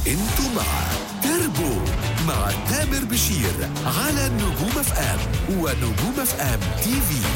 انتم مع تربو مع تامر بشير على نجوم اف ام ونجوم اف ام تي في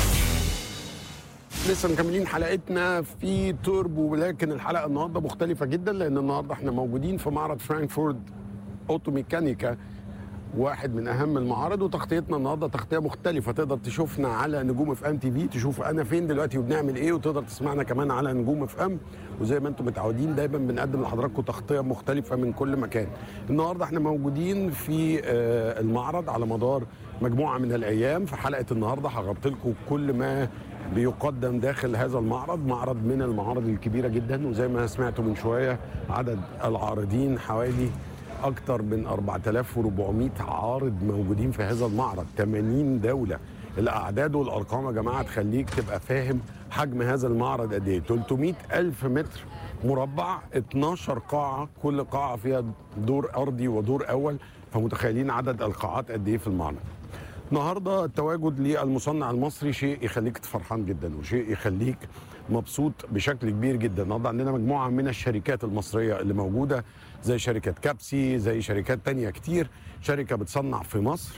لسه مكملين حلقتنا في توربو ولكن الحلقه النهارده مختلفه جدا لان النهارده احنا موجودين في معرض فرانكفورت اوتو ميكانيكا واحد من اهم المعارض وتغطيتنا النهارده تغطيه مختلفه تقدر تشوفنا على نجوم اف ام تي في تشوف انا فين دلوقتي وبنعمل ايه وتقدر تسمعنا كمان على نجوم اف ام وزي ما انتم متعودين دايما بنقدم لحضراتكم تغطيه مختلفه من كل مكان النهارده احنا موجودين في آه، المعرض على مدار مجموعه من الايام في حلقه النهارده هغطي لكم كل ما بيقدم داخل هذا المعرض معرض من المعارض الكبيره جدا وزي ما سمعتوا من شويه عدد العارضين حوالي اكثر من 4400 عارض موجودين في هذا المعرض 80 دوله الاعداد والارقام يا جماعه تخليك تبقى فاهم حجم هذا المعرض قد ايه 300 الف متر مربع 12 قاعه كل قاعه فيها دور ارضي ودور اول فمتخيلين عدد القاعات قد ايه في المعرض النهارده التواجد للمصنع المصري شيء يخليك فرحان جدا وشيء يخليك مبسوط بشكل كبير جدا النهارده عندنا مجموعه من الشركات المصريه اللي موجوده زي شركه كابسي زي شركات تانية كتير شركه بتصنع في مصر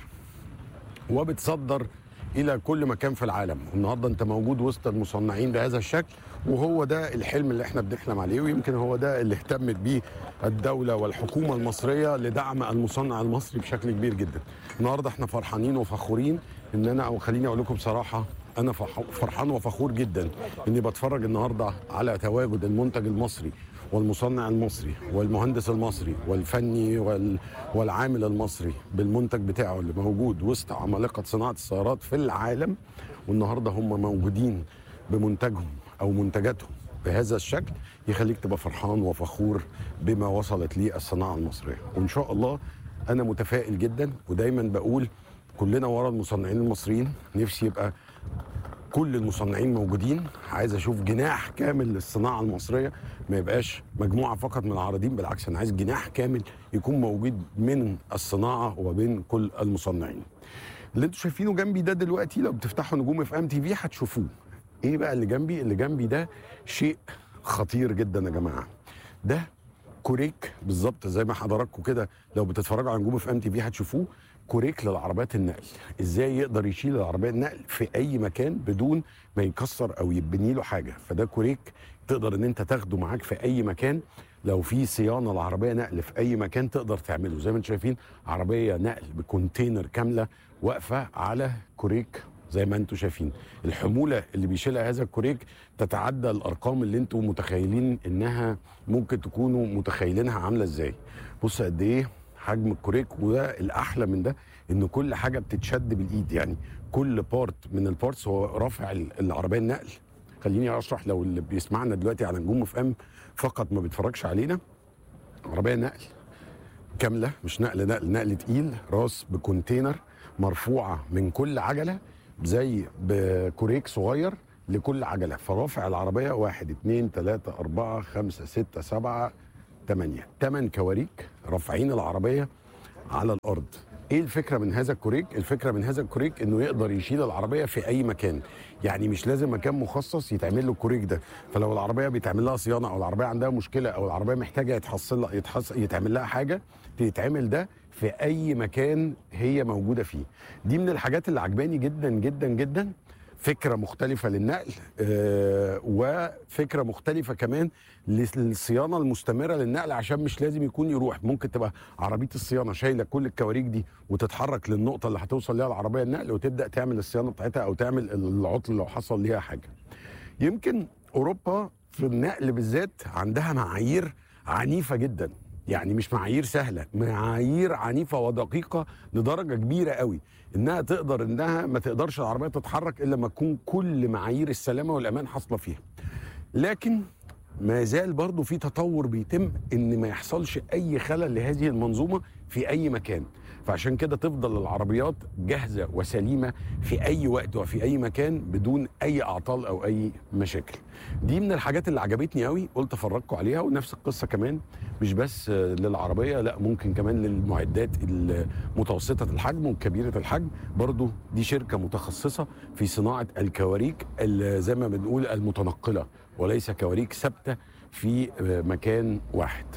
وبتصدر الى كل مكان في العالم النهارده انت موجود وسط المصنعين بهذا الشكل وهو ده الحلم اللي احنا بنحلم عليه ويمكن هو ده اللي اهتمت بيه الدوله والحكومه المصريه لدعم المصنع المصري بشكل كبير جدا النهارده احنا فرحانين وفخورين ان انا او خليني اقول لكم بصراحه انا فرح- فرحان وفخور جدا اني بتفرج النهارده على تواجد المنتج المصري والمصنع المصري والمهندس المصري والفني وال... والعامل المصري بالمنتج بتاعه اللي موجود وسط عمالقه صناعه السيارات في العالم والنهارده هم موجودين بمنتجهم او منتجاتهم بهذا الشكل يخليك تبقى فرحان وفخور بما وصلت ليه الصناعه المصريه وان شاء الله انا متفائل جدا ودايما بقول كلنا ورا المصنعين المصريين نفسي يبقى كل المصنعين موجودين عايز اشوف جناح كامل للصناعه المصريه ما يبقاش مجموعه فقط من العارضين بالعكس انا عايز جناح كامل يكون موجود من الصناعه وبين كل المصنعين اللي انتوا شايفينه جنبي ده دلوقتي لو بتفتحوا نجوم في ام تي في هتشوفوه ايه بقى اللي جنبي اللي جنبي ده شيء خطير جدا يا جماعه ده كوريك بالظبط زي ما حضراتكم كده لو بتتفرجوا على نجوم في ام تي في هتشوفوه كوريك للعربيات النقل ازاي يقدر يشيل العربيه النقل في اي مكان بدون ما يكسر او يبني له حاجه فده كوريك تقدر ان انت تاخده معاك في اي مكان لو في صيانه العربيه نقل في اي مكان تقدر تعمله زي ما انتم شايفين عربيه نقل بكونتينر كامله واقفه على كوريك زي ما انتم شايفين الحموله اللي بيشيلها هذا الكوريك تتعدى الارقام اللي انتم متخيلين انها ممكن تكونوا متخيلينها عامله ازاي بص قد ايه حجم الكوريك وده الاحلى من ده ان كل حاجه بتتشد بالايد يعني كل بارت من البارتس هو رافع ال- العربيه النقل خليني اشرح لو اللي بيسمعنا دلوقتي على نجوم اف ام فقط ما بيتفرجش علينا عربيه نقل كامله مش نقل نقل نقل تقيل راس بكونتينر مرفوعه من كل عجله زي بكوريك صغير لكل عجله فرافع العربيه واحد اتنين تلاته اربعه خمسه سته سبعه تمانيه تمن كواريك رافعين العربيه على الارض ايه الفكره من هذا الكوريك الفكره من هذا الكوريك انه يقدر يشيل العربيه في اي مكان يعني مش لازم مكان مخصص يتعمل له الكوريك ده فلو العربيه بيتعمل لها صيانه او العربيه عندها مشكله او العربيه محتاجه يتحصل لها يتحص يتعمل لها حاجه يتعمل ده في اي مكان هي موجوده فيه دي من الحاجات اللي عجباني جدا جدا جدا فكره مختلفه للنقل آه وفكره مختلفه كمان للصيانه المستمره للنقل عشان مش لازم يكون يروح ممكن تبقى عربيه الصيانه شايله كل الكواريك دي وتتحرك للنقطه اللي هتوصل ليها العربيه النقل وتبدا تعمل الصيانه بتاعتها او تعمل العطل لو حصل ليها حاجه يمكن اوروبا في النقل بالذات عندها معايير عنيفه جدا يعني مش معايير سهله معايير عنيفه ودقيقه لدرجه كبيره قوي انها تقدر انها ما تقدرش العربيه تتحرك الا لما تكون كل معايير السلامه والامان حاصله فيها لكن ما زال برضه في تطور بيتم ان ما يحصلش اي خلل لهذه المنظومه في اي مكان فعشان كده تفضل العربيات جاهزه وسليمه في اي وقت وفي اي مكان بدون اي اعطال او اي مشاكل دي من الحاجات اللي عجبتني قوي قلت افرجكم عليها ونفس القصه كمان مش بس آه، للعربيه لا ممكن كمان للمعدات المتوسطه الحجم وكبيره الحجم برضو دي شركه متخصصه في صناعه الكواريك ال- زي ما بنقول المتنقله وليس كواريك ثابته في آه، مكان واحد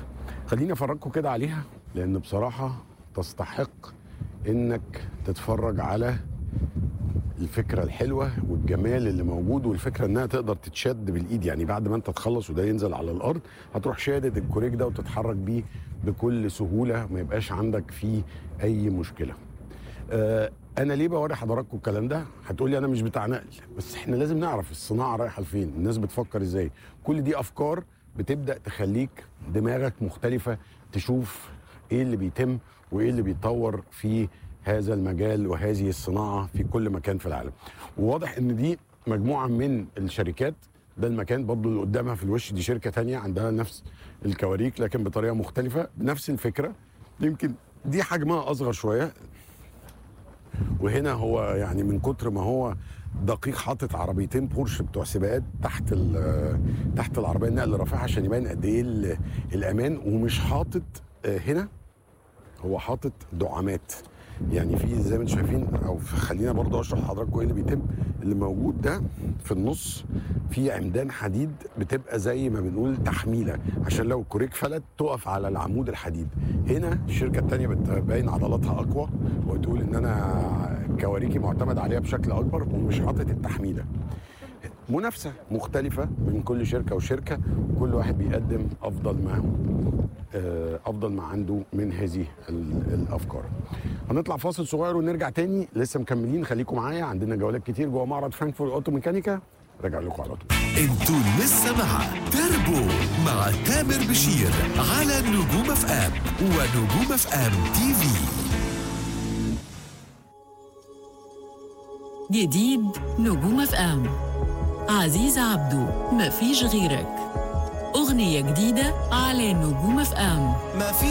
خليني افرجكم كده عليها لان بصراحه تستحق انك تتفرج على الفكره الحلوه والجمال اللي موجود والفكره انها تقدر تتشد بالايد يعني بعد ما انت تخلص وده ينزل على الارض هتروح شادد الكوريك ده وتتحرك بيه بكل سهوله ما يبقاش عندك فيه اي مشكله. آه انا ليه بوري حضراتكم الكلام ده هتقولي انا مش بتاع نقل بس احنا لازم نعرف الصناعه رايحه لفين الناس بتفكر ازاي كل دي افكار بتبدا تخليك دماغك مختلفه تشوف ايه اللي بيتم وايه اللي بيتطور في هذا المجال وهذه الصناعه في كل مكان في العالم وواضح ان دي مجموعه من الشركات ده المكان برضه اللي قدامها في الوش دي شركه تانية عندها نفس الكواريك لكن بطريقه مختلفه بنفس الفكره يمكن دي حجمها اصغر شويه وهنا هو يعني من كتر ما هو دقيق حاطط عربيتين بورش بتوع سباقات تحت ال- تحت العربيه النقل الرافعه عشان يبين قد ايه ال- الامان ومش حاطط آه، هنا هو حاطط دعامات يعني في زي ما انتم شايفين او في- خلينا برضه اشرح لحضراتكم ايه اللي بيتم اللي موجود ده في النص في عمدان حديد بتبقى زي ما بنقول تحميله عشان لو الكوريك فلت تقف على العمود الحديد هنا الشركه الثانيه بتبين عضلاتها اقوى وتقول ان انا كواريكي معتمد عليها بشكل اكبر ومش حاطط التحميله منافسه مختلفه من كل شركه وشركه وكل واحد بيقدم افضل ما آه، افضل ما عنده من هذه ال- الافكار هنطلع فاصل صغير ونرجع تاني لسه مكملين خليكم معايا عندنا جولات كتير جوه معرض فرانكفورت اوتو ميكانيكا راجع لكم على طول انتوا لسه مع تربو مع تامر بشير على نجوم اف ام ونجوم اف ام تي في جديد نجوم اف ام عزيز عبدو مفيش غيرك أغنية جديدة على نجوم اف ام ما في